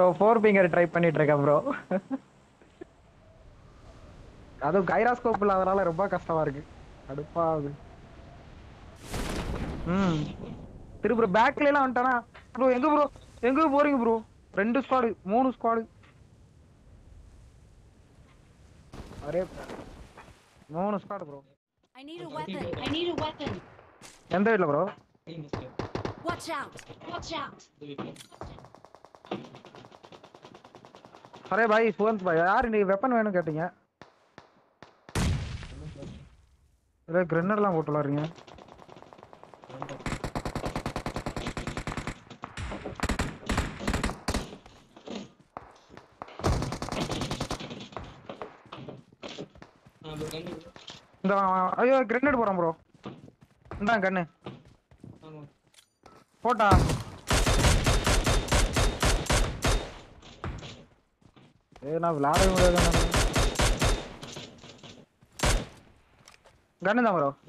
Four finger try பண்ணிட்டு இருக்கேன் bro அதுவும் கைராஸ்கோப் இல்லாதனால ரொம்ப கஷ்டமா இருக்கு கடுப்பாகுது ம் திருப்பி பேக்ல எல்லாம் வந்துட்டானா ப்ரோ எங்க ப்ரோ எங்க போறீங்க ப்ரோ ரெண்டு ஸ்குவாடு மூணு ஸ்குவாடு அரே மூணு squad bro I need a weapon. I need a weapon. எந்த வீட்ல bro Watch out. Watch out. அரே பாய் சுவந்த் பாய் யார் நீ வெப்பன் வேணும் கேட்டீங்க இல்லை கிரெனர்லாம் போட்டு விளாடுறீங்க இந்த ஐயோ கிரெனேட் போறான் ப்ரோ இந்தாங்க கண்ணு போட்டா ஏய் நான் விளையாடவே முடியாது கண்ணு தான் ப்ரோ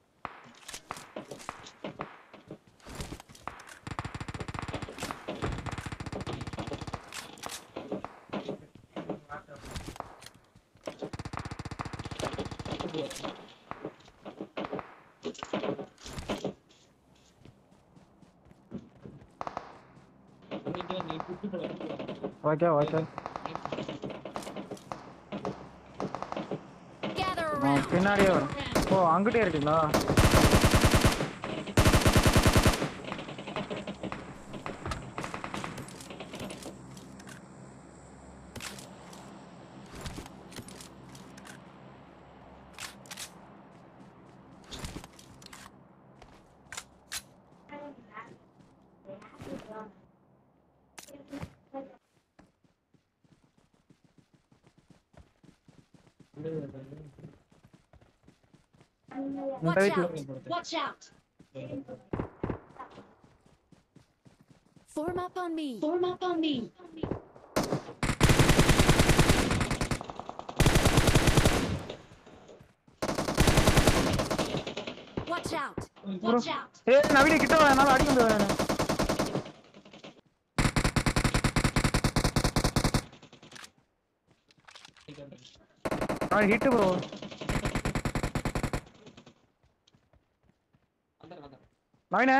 ஓகே ஓகே Gather நான் around. பின்னாடியே வரேன் ஓ அங்கிட்டே இருக்கீங்களா இந்த Watch வீட்டில் out. Watch out. Form up on me. Form up on me. Watch out. Watch out. ஏ நவீன கிட்ட வா என்னால அடிக்க முடியாது ஹிட் ப்ரோ நவீன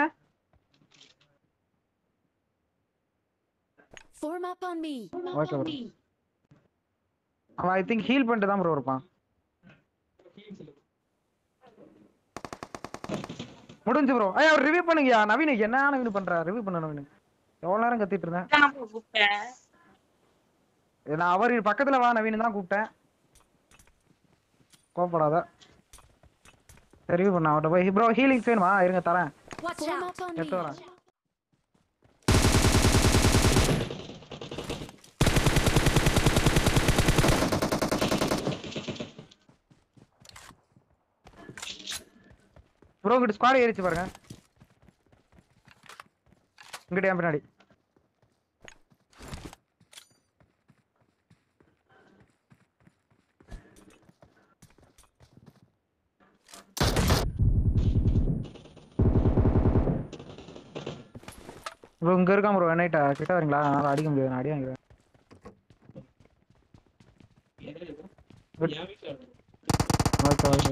Form up on me. Form up Okay, on bro. me. அவன் ஐ திங்க் ஹீல் பண்ணிட்டு தான் ப்ரோ இருப்பான் முடிஞ்சு ப்ரோ ஐயா அவர் ரிவ்யூ பண்ணுங்கயா நவீன் என்ன நவீன் பண்ற ரிவ்யூ பண்ண நவீன் எவ்வளவு நேரம் கத்திட்டு இருந்தேன் நான் bro கூப்பிட்டேன் நான் அவர் பக்கத்துல வா நவீன் தான் கூப்பிட்டேன் கோவப்படாத ரிவ்யூ பண்ண அவட்ட போய் ப்ரோ ஹீலிங்ஸ் வேணுமா இருங்க தரேன் Watch Form out. up on எடுத்து me. வரேன் ப்ரோ கிட்ட ஸ்குவாட் ஏறிச்சு பாருங்க இங்கிட்ட என் பின்னாடி ப்ரோ இங்க இருக்கான் ப்ரோ என்னைட்டா கிட்ட வரீங்களா நான் அடிக்க முடியாது நான் அடி வாங்கிடுவேன் ஓகே ஓகே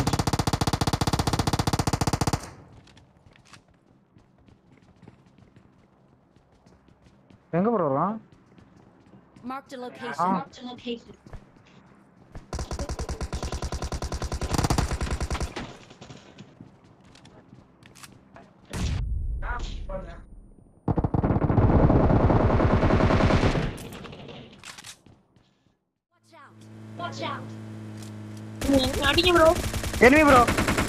எங்க ப்ரோ வரும் Marked a location. Ah. Marked a location. Watch out. Watch out. அடிங்க ப்ரோ enemy ப்ரோ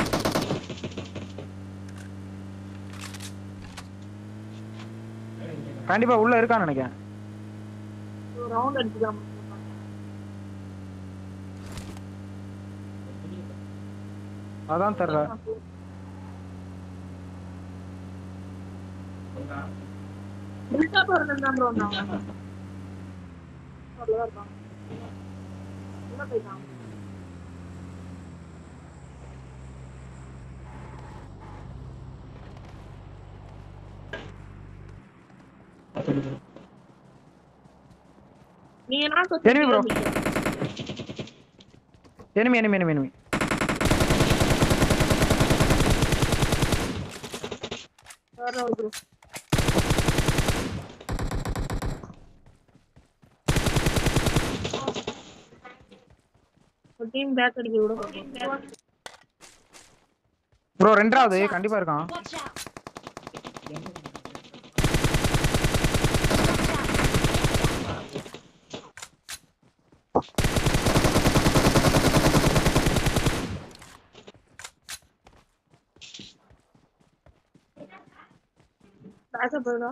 கண்டிப்பா உள்ள இருக்கான்னு நினைக்கிறேன் ரவுண்ட் அடிச்சுக்கலாம் அதான் தெரியல பில்டப் வரணும் ப்ரோ வந்தாங்க அவ்வளோதான் இருக்கான் உள்ள போயிட்டான் நீங்க நான் Enemy bro. enemy enemy enemy enemy வேற ஒரு bro. ஒரு டீம் பேக் அடிக்க விட ப்ரோ ரெண்டாவது கண்டிப்பா இருக்கான் Watch out! பேக்க போயிடும்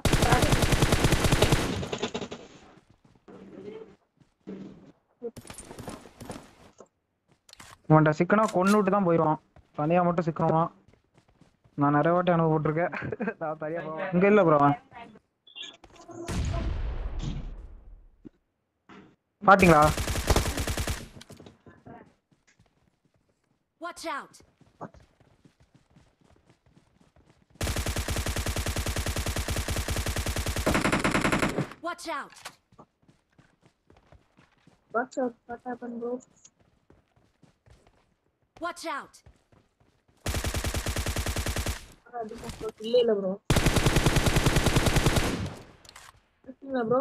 இவன்ட்ட சிக்கனா கொன்னு விட்டு தான் போயிடுவான் தனியா மட்டும் சிக்கணுமா நான் நிறைய வாட்டி அனுபவப்பட்டிருக்கேன் நான் தனியா போவேன் இங்க இல்ல ப்ரோ அவன் பாத்தீங்களா Watch out! Watch out! What's out what happen bro Watch out! இல்ல இல்ல ப்ரோ இருக்கீங்களா ப்ரோ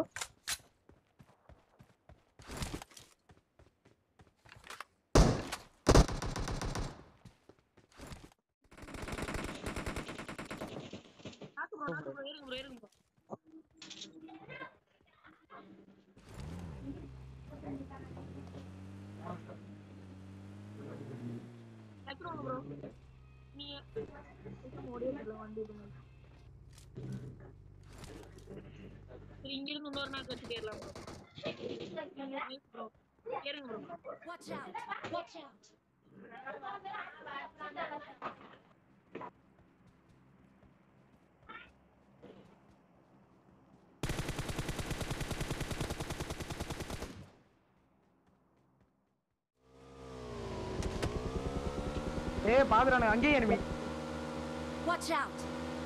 ப்ரோ நீங்க ஓடியே வண்டி இருங்க சரி இங்க இருந்து இன்னொரு நாள் கழிச்சு கேரலாம் ப்ரோ கேருங்க bro Watch out! Watch out! ஏய் பாத்துறானு அங்கேயே enemy Watch out!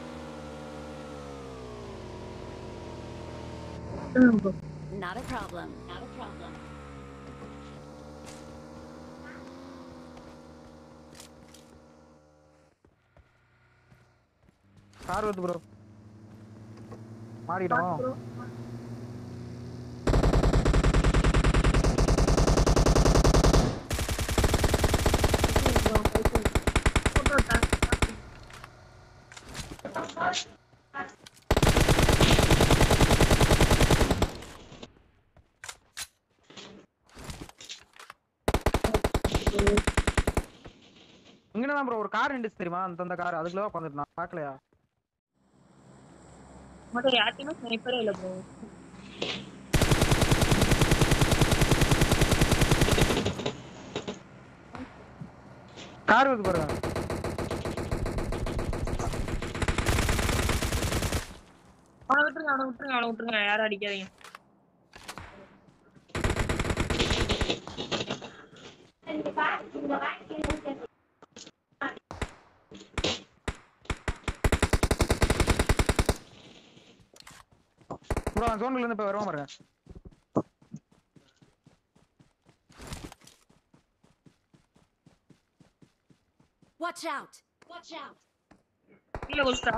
Bro Not a problem. Not a problem. Car வருது ப்ரோ மாறிடும் ப்ரோ இங்கதான் ப்ரோ ஒரு கார் நின்றுச்சு தெரியுமா அந்த அந்த கார் அதுக்குள்ள உட்காந்துட்டு நான் பாக்கலையா மட்டும் யார்ட்டையுமே ஸ்னைப்பரே இல்ல ப்ரோ கார் வருது பாருங்க அவனை விட்டுருங்க அவனை விட்டுருங்க அவனை விட்டுருங்க யாரும் அடிக்காதீங்க ப்ரோ அந்த ஜோன்ல இருந்து இப்ப வருவான் பாருங்க Watch out! Watch out! கீழே குடிச்சிட்டா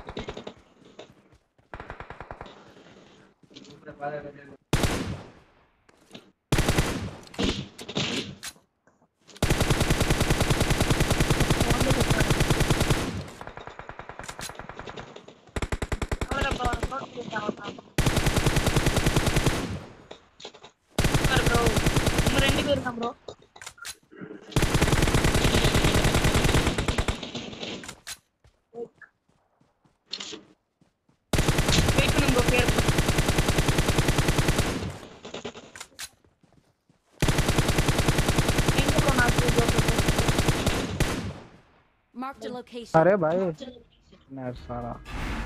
ப்ரோ நம்ம ரெண்டு பேர் தான் ப்ரோ வெயிட் பண்ணுங்க ப்ரோ பேர் எங்க ப்ரோ நான் ப்ரோ Marked a location. अरे भाई Marked a location. यार सारा